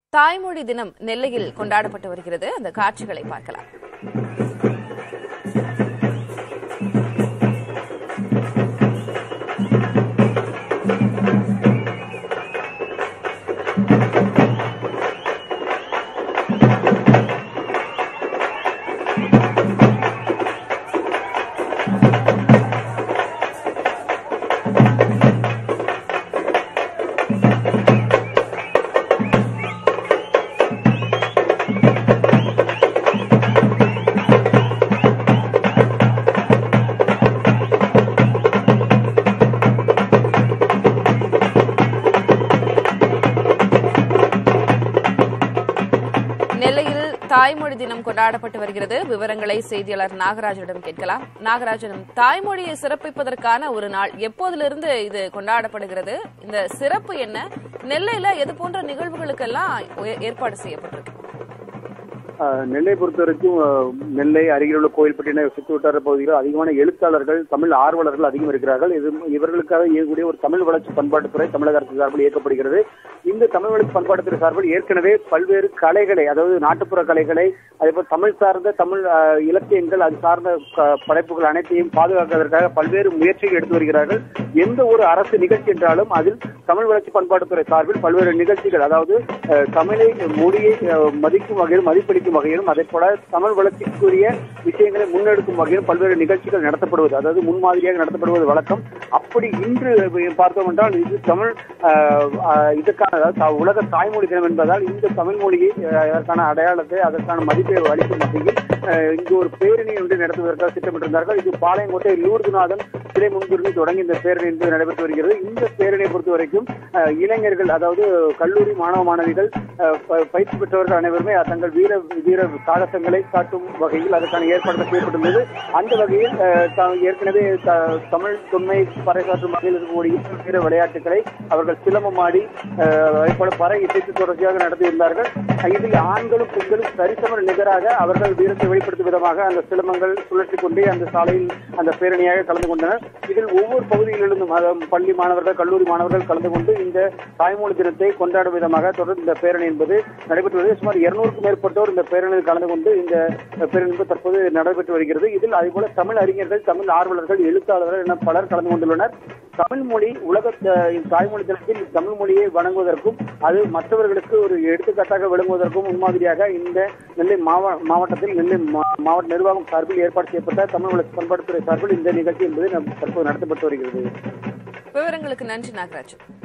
தாய்மொழி தினம் நெல்லையில் கொண்டாடப்பட்டு வருகிறது அந்த காட்சிகளை பார்க்கலாம் நெல்லையில் தாய்மொழி தினம் கொண்டாடப்பட்டு வருகிறது விவரங்களை செய்தியாளர் நாகராஜனிடம் கேட்கலாம் நாகராஜனும் தாய்மொழியை சிறப்பிப்பதற்கான ஒரு நாள் எப்போதிலிருந்து இது கொண்டாடப்படுகிறது இந்த சிறப்பு என்ன நெல்லையில எது போன்ற நிகழ்வுகளுக்கெல்லாம் ஏ- ஏற்பாடு செய்யப்பட்டிருக்கு ஆஹ் நெல்லை பொறுத்த வரைக்கும் ஆஹ் நெல்லை அருகில் உள்ள கோயில்பட்டின சுற்றுவட்டார பகுதிகளில் அதிகமான எழுத்தாளர்கள் தமிழ் ஆர்வலர்கள் அதிகம் இருக்கிறார்கள் இது இவர்களுக்காக இயங்கக்கூடிய ஒரு தமிழ் வளர்ச்சி பண்பாட்டுத்துறை தமிழக அரசு சார்பில் இயக்கப்படுகிறது இந்த தமிழ் வளர்ச்சி பண்பாட்டுத்துறை சார்பில் ஏற்கனவே பல்வேறு கலைகளை அதாவது நாட்டுப்புற கலைகளை அதேபோல் தமிழ் சார்ந்த தமிழ் ஆஹ் இலக்கியங்கள் அது சார்ந்த க- படைப்புகள் அனைத்தையும் பாதுகாப்பதற்காக பல்வேறு முயற்சிகள் எடுத்து வருகிறார்கள் எந்த ஒரு அரசு நிகழ்ச்சி என்றாலும் அதில் தமிழ் வளர்ச்சி பண்பாட்டுத்துறை சார்பில் பல்வேறு நிகழ்ச்சிகள் அதாவது அஹ், தமிழை மொழியை அஹ், மதிக்கும் வகையிலும் மதிப்பளிக்கும் வகையிலும் அதே போல தமிழ் வளர்ச்சிக்குரிய விஷயங்களை முன்னெடுக்கும் வகையிலும் பல்வேறு நிகழ்ச்சிகள் நடத்தப்படுவது அதாவது முன்மாதிரியாக நடத்தப்படுவது வழக்கம் அப்படி இன்று பார்த்தோம் என்றால் இது தமிழ் அஹ், அஹ், இதற்கான அதாவது த- உலக தாய்மொழி தினம் என்பதால் இந்த தமிழ் மொழியை அஹ், அதற்கான அடையாளத்தை அதற்கான மதிப்பை அளிக்கும் வகையில் அஹ், இங்கு ஒரு பேரணி ஒன்று நடத்துவதற்காக திட்டமிட்டிருந்தார்கள் இது பாளையங்கோட்டை லூர்துநாதன் சிலை முன்பிருந்து தொடங்கி இந்த பேரணி என்பது நடைபெற்று வருகிறது இந்த பேரணியை பொறுத்த வரைக்கும் அஹ், இளைஞர்கள் அதாவது கல்லூரி மாணவ மாணவிகள் அஹ், ப- பயிற்சி பெற்றவர்கள் அனைவருமே தங்கள் வீர வீர சாகசங்களை காட்டும் வகையில் அதற்கான ஏற்பாடுகள் செய்யப்பட்டுள்ளது அந்த வகையில் அஹ், த- ஏற்கனவே த- தமிழ் தொன்மை பறைசாற்றும் வகையில் இருக்கக்கூடிய வீர விளையாட்டுகளை அவர்கள் சிலம்பமாடி அஹ், அதே போல பறை இசைத்து தொடர்ச்சியாக நடத்தியிருந்தார்கள் இதில் ஆண்களும் பெண்களும் சரிசமர் நிகராக அவர்கள் வீரத்தை வெளிப்படுத்தும் விதமாக அந்த சிலம்பங்கள் சுழற்றி கொண்டே அந்த சாலையில் அந்த பேரணியாக கலந்து கொண்டனர் இதில் ஒவ்வொரு பகுதிகளிலிருந்தும் அதாவது பள்ளி மாணவர்கள் கல்லூரி மாணவர்கள் கலந்து கொண்டு இந்த தாய்மொழி தினத்தை கொண்டாடும் விதமாக தொடர்ந்து இந்த பேரணி என்பது நடைபெற்று வருகிறது சுமார் இருநூறுக்கும் மேற்பட்டோர் இந்த பேரணியில் கலந்து கொண்டு இந்த பேரணி என்பது தற்போது நடைபெற்று வருகிறது இதில் அதேபோல தமிழ் அறிஞர்கள் தமிழ் ஆர்வலர்கள் எழுத்தாளர்கள் என பலர் கலந்து கொண்டுள்ளனர் தமிழ் மொழி உலக அஹ், தாய்மொழி தினத்தில் தமிழ் மொழியை வணங்குவதற்கும் அது மற்றவர்களுக்கு ஒரு எடுத்துக்காட்டாக விளங்குவதற்கும் முன்மாதிரியாக இந்த நெல்லை மாவ- மாவட்டத்தில் நெல்லை மா- மாவட்ட நிர்வாகம் சார்பில் ஏற்பாடு செய்யப்பட்ட தமிழ் வளர்ச்சி பண்பாட்டுத்துறை சார்பில் இந்த நிகழ்ச்சி என்பது நம் தற்போது நடத்தப்பட்டு வருகிறது விவரங்களுக்கு நன்றி நாகராஜன்